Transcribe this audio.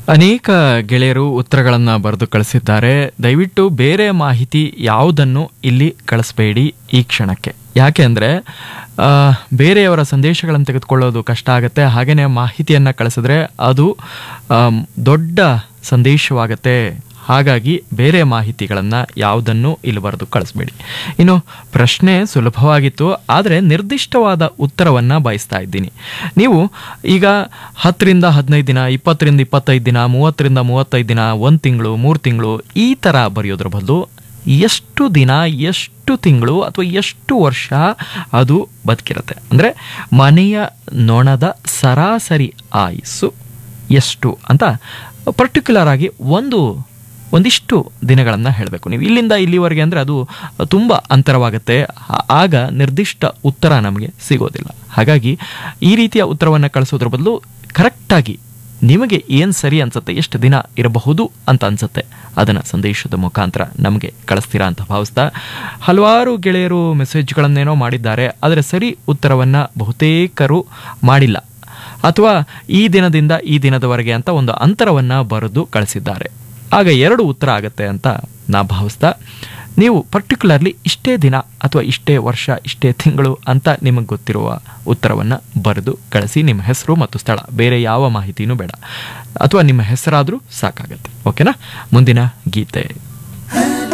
ಅನೇಕ ಗೆಳೆಯರು ಉತ್ತರಗಳನ್ನು ಬರೆದು ಕಳಿಸಿದ್ದಾರೆ ದಯವಿಟ್ಟು ಬೇರೆ ಮಾಹಿತಿ ಯಾವುದನ್ನು ಇಲ್ಲಿ ಕಳಿಸ್ಬೇಡಿ ಈ ಕ್ಷಣಕ್ಕೆ ಯಾಕೆ ಅಂದರೆ ಬೇರೆಯವರ ಸಂದೇಶಗಳನ್ನು ತೆಗೆದುಕೊಳ್ಳೋದು ಕಷ್ಟ ಆಗುತ್ತೆ ಹಾಗೆಯೇ ಮಾಹಿತಿಯನ್ನು ಕಳಿಸಿದ್ರೆ ಅದು ಆಮ್, ದೊಡ್ಡ ಸಂದೇಶವಾಗತ್ತೆ ಹಾಗಾಗಿ ಬೇರೆ ಮಾಹಿತಿಗಳನ್ನು ಯಾವುದನ್ನು ಇಲ್ಲಿ ಬರೆದು ಕಳಿಸ್ಬೇಡಿ ಇನ್ನು ಪ್ರಶ್ನೆ ಸುಲಭವಾಗಿತ್ತು ಆದರೆ ನಿರ್ದಿಷ್ಟವಾದ ಉತ್ತರವನ್ನು ಬಯಸ್ತಾ ಇದ್ದೀನಿ ನೀವು ಈಗ ಹತ್ತರಿಂದ ಹದಿನೈದು ದಿನ ಇಪ್ಪತ್ತರಿಂದ ಇಪ್ಪತ್ತೈದು ದಿನ ಮೂವತ್ತರಿಂದ ಮೂವತ್ತೈದು ದಿನ ಒಂದು ತಿಂಗಳು ಮೂರು ತಿಂಗಳು ಈ ಥರ ಬರೆಯೋದ್ರ ಬದಲು ಎಷ್ಟು ದಿನ ಎಷ್ಟು ತಿಂಗಳು ಅಥವಾ ಎಷ್ಟು ವರ್ಷ ಅದು ಬದುಕಿರುತ್ತೆ ಅಂದರೆ ಮನೆಯ ನೊಣದ ಸರಾಸರಿ ಆಯುಸ್ಸು ಎಷ್ಟು ಅಂತ ಪರ್ಟಿಕ್ಯುಲರ್ ಆಗಿ ಒಂದು ಒಂದಿಷ್ಟು ದಿನಗಳನ್ನು ಹೇಳಬೇಕು ನೀವು ಇಲ್ಲಿಂದ ಇಲ್ಲಿವರೆಗೆ ಅಂದರೆ ಅದು ತುಂಬ ಅಂತರವಾಗುತ್ತೆ ಆ- ಆಗ ನಿರ್ದಿಷ್ಟ ಉತ್ತರ ನಮಗೆ ಸಿಗೋದಿಲ್ಲ ಹಾಗಾಗಿ ಈ ರೀತಿಯ ಉತ್ತರವನ್ನು ಕಳಿಸೋದ್ರ ಬದಲು ಕರೆಕ್ಟಾಗಿ ನಿಮಗೆ ಏನು ಸರಿ ಅನ್ಸುತ್ತೆ ಎಷ್ಟು ದಿನ ಇರಬಹುದು ಅಂತ ಅನ್ಸುತ್ತೆ ಅದನ್ನು ಸಂದೇಶದ ಮುಖಾಂತರ ನಮಗೆ ಕಳಿಸ್ತೀರಾ ಅಂತ ಭಾವಿಸ್ತಾ ಹಲವಾರು ಗೆಳೆಯರು ಮೆಸೇಜ್ಗಳನ್ನೇನೋ ಮಾಡಿದ್ದಾರೆ ಆದರೆ ಸರಿ ಉತ್ತರವನ್ನು ಬಹುತೇಕರು ಮಾಡಿಲ್ಲ ಅಥವಾ ಈ ದಿನದಿಂದ ಈ ದಿನದವರೆಗೆ ಅಂತ ಒಂದು ಅಂತರವನ್ನು ಬರೆದು ಕಳಿಸಿದ್ದಾರೆ ಆಗ ಎರಡು ಉತ್ತರ ಆಗುತ್ತೆ ಅಂತ ನಾ ಭಾವಿಸ್ತಾ ನೀವು ಪರ್ಟಿಕ್ಯುಲರ್ಲಿ ಇಷ್ಟೇ ದಿನ ಅಥವಾ ಇಷ್ಟೇ ವರ್ಷ ಇಷ್ಟೇ ತಿಂಗಳು ಅಂತ ನಿಮಗೆ ಗೊತ್ತಿರುವ ಉತ್ತರವನ್ನು ಬರೆದು ಕಳಿಸಿ ನಿಮ್ಮ ಹೆಸರು ಮತ್ತು ಸ್ಥಳ ಬೇರೆ ಯಾವ ಮಾಹಿತಿನೂ ಬೇಡ ಅಥವಾ ನಿಮ್ಮ ಹೆಸರಾದರೂ ಸಾಕಾಗತ್ತೆ ಓಕೆನಾ ಮುಂದಿನ ಗೀತೆ